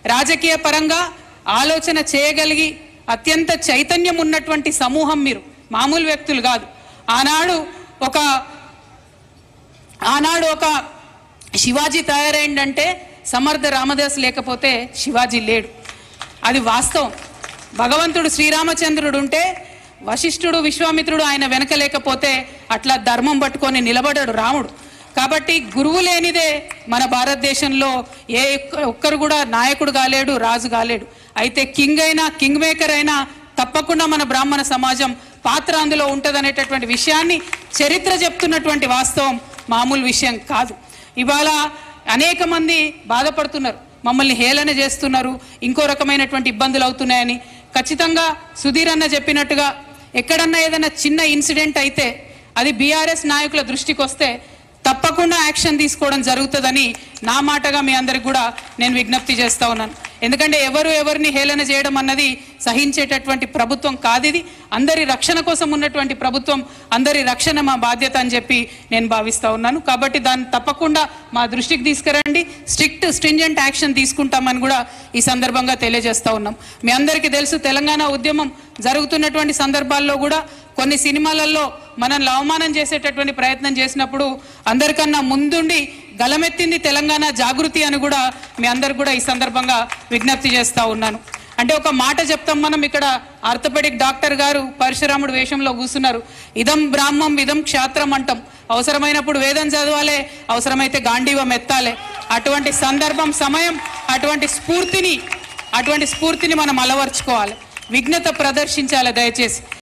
రాజకీయ పరంగా ఆలోచన చేయగలిగి అత్యంత చైతన్యం ఉన్నటువంటి సమూహం మీరు మామూలు వ్యక్తులు కాదు ఆనాడు ఒక ఆనాడు ఒక శివాజీ తయారైందంటే సమర్థ రామదాస్ లేకపోతే శివాజీ లేడు అది వాస్తవం భగవంతుడు శ్రీరామచంద్రుడు ఉంటే వశిష్ఠుడు విశ్వామిత్రుడు ఆయన వెనక లేకపోతే అట్లా ధర్మం పట్టుకొని నిలబడాడు రాముడు కాబట్టి గురువు లేనిదే మన భారతదేశంలో ఏ ఒక్క- ఒక్కరు కూడా నాయకుడు కాలేడు రాజు కాలేడు అయితే కింగ్ అయినా కింగ్ మేకర్ అయినా తప్పకుండా మన బ్రాహ్మణ సమాజం పాత్ర అందులో ఉంటుందనేటటువంటి విషయాన్ని చరిత్ర చెప్తున్నటువంటి వాస్తవం మామూలు విషయం కాదు ఇవాళ అనేక మంది బాధపడుతున్నారు మమ్మల్ని హేళన చేస్తున్నారు ఇంకో రకమైనటువంటి ఇబ్బందులు అవుతున్నాయని ఖచ్చితంగా సుధీర్ అన్న చెప్పినట్టుగా ఎక్కడన్నా ఏదైనా చిన్న ఇన్సిడెంట్ అయితే అది బీఆర్ఎస్ నాయకుల దృష్టికి వస్తే తప్పకుండా యాక్షన్ తీసుకోవడం జరుగుతుందని నా మాటగా మీ అందరికి కూడా నేను విజ్ఞప్తి చేస్తా ఉన్నాను ఎందుకంటే ఎవరు ఎవరిని హేళన చేయడం అన్నది సహించేటటువంటి ప్రభుత్వం కాదు ఇది అందరి రక్షణ కోసం ఉన్నటువంటి ప్రభుత్వం అందరి రక్షణ మా బాధ్యత అని చెప్పి నేను భావిస్తా ఉన్నాను కాబట్టి దాన్ని తప్పకుండా మా దృష్టికి తీసుకురండి స్ట్రిక్ట్ స్ట్రింజెంట్ యాక్షన్ తీసుకుంటామని కూడా ఈ సందర్భంగా తెలియజేస్తా ఉన్నాం మీ అందరికీ తెలుసు తెలంగాణ ఉద్యమం జరుగుతున్నటువంటి సందర్భాల్లో కూడా కొన్ని సినిమాలలో మనల్ని అవమానం చేసేటటువంటి ప్రయత్నం చేసినప్పుడు అందరికన్నా ముందుండి గలమెత్తింది తెలంగాణ జాగృతి అని కూడా మీ అందరికి కూడా ఈ సందర్భంగా విజ్ఞప్తి చేస్తా ఉన్నాను అంటే ఒక మాట చెప్తాం మనం ఇక్కడ ఆర్థోపెడిక్ డాక్టర్ గారు పరశురాముడు వేషంలో కూర్చున్నారు ఇదం బ్రాహ్మం ఇదం క్షాత్రం అంటాం అవసరమైనప్పుడు వేదం చదవాలి అవసరమైతే గాంధీవం ఎత్తాలి అటువంటి సందర్భం సమయం అటువంటి స్ఫూర్తిని అటువంటి స్ఫూర్తిని మనం అలవర్చుకోవాలి విఘ్నత ప్రదర్శించాలి దయచేసి